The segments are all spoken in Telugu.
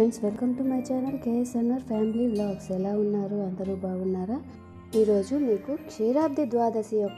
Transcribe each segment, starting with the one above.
friends welcome to my channel KSNR family vlogs ఎలా ఉన్నారు అందరూ బాగున్నారా ఈరోజు మీకు క్షీరాబ్ది ద్వాదశి యొక్క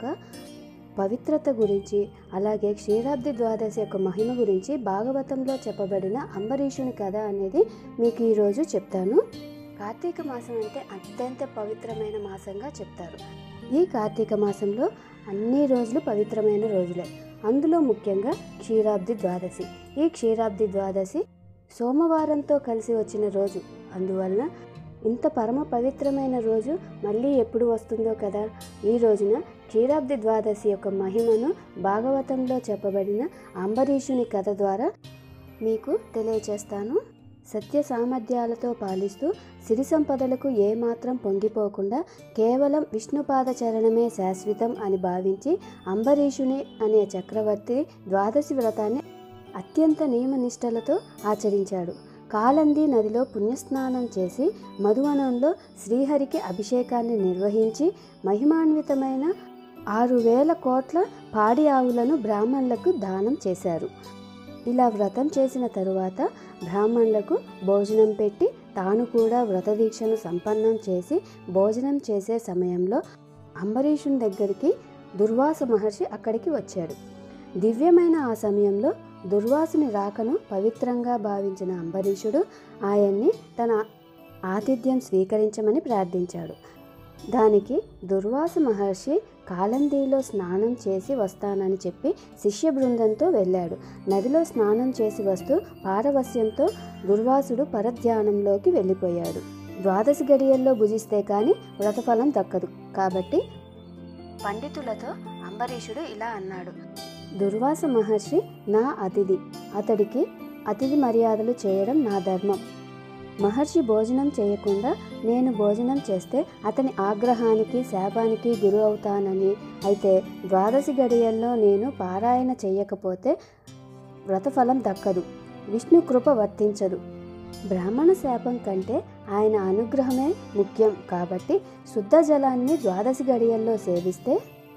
పవిత్రత గురించి అలాగే క్షీరాబ్ది ద్వాదశి యొక్క మహిమ గురించి భాగవతంలో చెప్పబడిన అంబరీషుని కథ అనేది మీకు ఈరోజు చెప్తాను కార్తీక మాసం అంటే అత్యంత పవిత్రమైన మాసంగా చెప్తారు ఈ కార్తీక మాసంలో అన్ని రోజులు పవిత్రమైన రోజులే అందులో ముఖ్యంగా క్షీరాబ్ది ద్వాదశి ఈ క్షీరాబ్ది ద్వాదశి సోమవారంతో కలిసి వచ్చిన రోజు అందువలన ఇంత పరమ పవిత్రమైన రోజు మళ్ళీ ఎప్పుడు వస్తుందో కదా ఈ రోజున క్షీరాబ్ది ద్వాదశి యొక్క మహిమను భాగవతంలో చెప్పబడిన అంబరీషుని కథ ద్వారా మీకు తెలియచేస్తాను సత్య సామర్థ్యాలతో పాలిస్తూ సిరి సంపదలకు ఏమాత్రం పొంగిపోకుండా కేవలం విష్ణుపాద చరణమే శాశ్వతం అని భావించి అంబరీషుని అనే చక్రవర్తి ద్వాదశి వ్రతాన్ని అత్యంత నియమనిష్టలతో ఆచరించాడు కాలంది నదిలో పుణ్యస్నానం చేసి మధువనంలో శ్రీహరికి అభిషేకాన్ని నిర్వహించి మహిమాన్వితమైన ఆరు వేల కోట్ల పాడి ఆవులను బ్రాహ్మణులకు దానం చేశారు ఇలా వ్రతం చేసిన తరువాత బ్రాహ్మణులకు భోజనం పెట్టి తాను కూడా వ్రత దీక్షను సంపన్నం చేసి భోజనం చేసే సమయంలో అంబరీషుని దగ్గరికి దుర్వాస మహర్షి అక్కడికి వచ్చాడు దివ్యమైన ఆ సమయంలో దుర్వాసుని రాకను పవిత్రంగా భావించిన అంబరీషుడు ఆయన్ని తన ఆతిథ్యం స్వీకరించమని ప్రార్థించాడు దానికి దుర్వాస మహర్షి కాలందీలో స్నానం చేసి వస్తానని చెప్పి శిష్య బృందంతో వెళ్ళాడు నదిలో స్నానం చేసి వస్తూ పారవస్యంతో దుర్వాసుడు పరధ్యానంలోకి వెళ్ళిపోయాడు ద్వాదశి గడియల్లో భుజిస్తే కానీ వ్రతఫలం దక్కదు కాబట్టి పండితులతో అంబరీషుడు ఇలా అన్నాడు దుర్వాస మహర్షి నా అతిథి అతడికి అతిథి మర్యాదలు చేయడం నా ధర్మం మహర్షి భోజనం చేయకుండా నేను భోజనం చేస్తే అతని ఆగ్రహానికి శాపానికి గురి అవుతానని అయితే ద్వాదశి గడియల్లో నేను పారాయణ చేయకపోతే వ్రతఫలం దక్కదు విష్ణు కృప వర్తించదు బ్రాహ్మణ శాపం కంటే ఆయన అనుగ్రహమే ముఖ్యం కాబట్టి శుద్ధ జలాన్ని ద్వాదశి గడియల్లో సేవిస్తే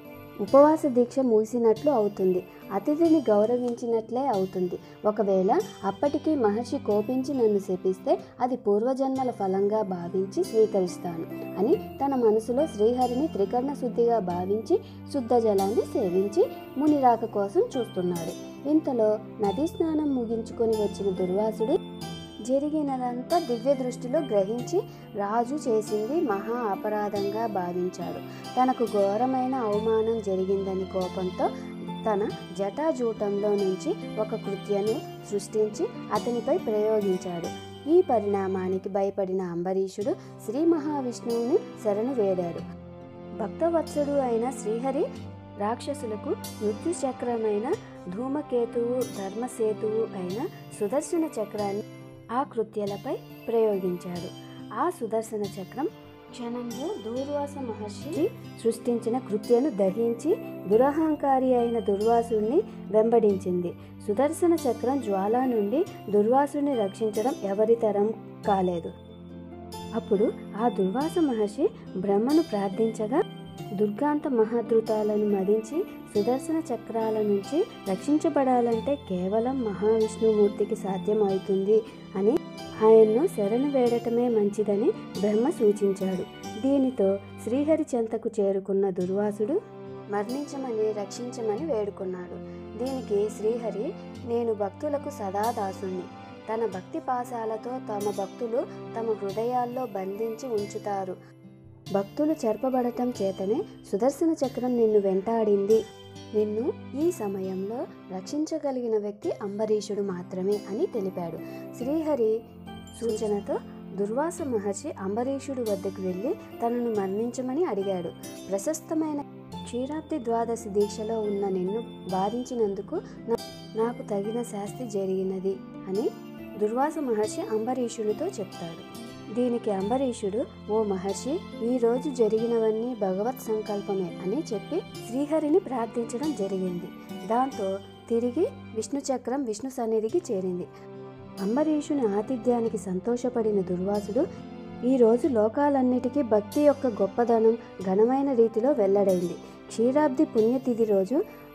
ఉపవాస దీక్ష ముగిసినట్లు అవుతుంది అతిథిని గౌరవించినట్లే అవుతుంది ఒకవేళ అప్పటికి మహర్షి కోపించి నన్ను శపిస్తే అది పూర్వజన్మల ఫలంగా భావించి స్వీకరిస్తాను అని తన మనసులో శ్రీహరిని త్రికర్ణ శుద్ధిగా భావించి శుద్ధ జలాన్ని సేవించి మునిరాక కోసం చూస్తున్నాడు ఇంతలో నదీ స్నానం ముగించుకొని వచ్చిన దుర్వాసుడు జరిగినదంతా దివ్య దృష్టిలో గ్రహించి రాజు చేసింది మహా అపరాధంగా భావించాడు తనకు ఘోరమైన అవమానం జరిగిందని కోపంతో తన జటాజూటంలో నుంచి ఒక కృత్యను సృష్టించి అతనిపై ప్రయోగించాడు ఈ పరిణామానికి భయపడిన అంబరీషుడు శ్రీ మహావిష్ణువుని శరణు వేడాడు భక్తవత్సడు అయిన శ్రీహరి రాక్షసులకు మృత్యు చక్రమైన ధూమకేతువు ధర్మసేతువు అయిన సుదర్శన చక్రాన్ని ఆ కృత్యాలపై ప్రయోగించాడు ఆ సుదర్శన చక్రం క్షణంలో దూర్వాస మహర్షి సృష్టించిన కృత్యను దహించి దురహంకారి అయిన దుర్వాసుని వెంబడించింది సుదర్శన చక్రం జ్వాల నుండి దుర్వాసుని రక్షించడం ఎవరితరం కాలేదు అప్పుడు ఆ దుర్వాస మహర్షి బ్రహ్మను ప్రార్థించగా దుర్గాంత మహాద్రుతాలను మదించి సుదర్శన చక్రాల నుంచి రక్షించబడాలంటే కేవలం మహావిష్ణుమూర్తికి సాధ్యమవుతుంది అని ఆయన్ను శరణు వేడటమే మంచిదని బ్రహ్మ సూచించాడు దీనితో శ్రీహరి చెంతకు చేరుకున్న దుర్వాసుడు మరణించమని రక్షించమని వేడుకున్నాడు దీనికి శ్రీహరి నేను భక్తులకు సదా దాసుని తన భక్తి పాశాలతో తమ భక్తులు తమ హృదయాల్లో బంధించి ఉంచుతారు భక్తులు చెరపబడటం చేతనే సుదర్శన చక్రం నిన్ను వెంటాడింది నిన్ను ఈ సమయంలో రక్షించగలిగిన వ్యక్తి అంబరీషుడు మాత్రమే అని తెలిపాడు శ్రీహరి సూచనతో దుర్వాస మహర్షి అంబరీషుడు వద్దకు వెళ్ళి తనను మరణించమని అడిగాడు ప్రశస్తమైన క్షీరాబ్ది ద్వాదశి దీక్షలో ఉన్న నిన్ను బాధించినందుకు నా- నాకు తగిన శాస్తి జరిగినది అని దుర్వాస మహర్షి అంబరీషునితో చెప్తాడు దీనికి అంబరీషుడు ఓ మహర్షి ఈ రోజు జరిగినవన్నీ భగవత్ సంకల్పమే అని చెప్పి శ్రీహరిని ప్రార్థించడం జరిగింది దాంతో తిరిగి విష్ణు చక్రం విష్ణు సన్నిధికి చేరింది అంబరీషుని ఆతిథ్యానికి సంతోషపడిన దుర్వాసుడు ఈ రోజు లోకాలన్నిటికీ భక్తి యొక్క గొప్పదనం ఘనమైన రీతిలో వెల్లడైంది క్షీరాబ్ది పుణ్యతిథి రోజు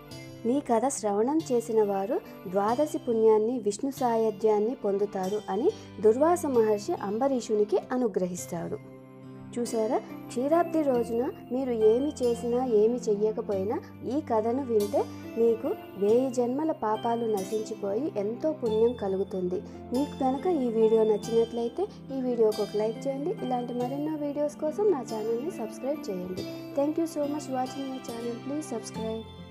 నీ కథ శ్రవణం చేసిన వారు ద్వాదశి పుణ్యాన్ని విష్ణు సాయుధ్యాన్ని పొందుతారు అని దుర్వాస మహర్షి అంబరీషునికి అనుగ్రహిస్తాడు చూసారా క్షీరాబ్ది రోజున మీరు ఏమి చేసినా ఏమి చెయ్యకపోయినా ఈ కథను వింటే మీకు వేయి జన్మల పాపాలు నశించిపోయి ఎంతో పుణ్యం కలుగుతుంది మీకు కనుక ఈ వీడియో నచ్చినట్లయితే ఈ వీడియోకి ఒక లైక్ చేయండి ఇలాంటి మరెన్నో వీడియోస్ కోసం నా ఛానల్ని సబ్స్క్రైబ్ చేయండి thank you so much watching my channel please subscribe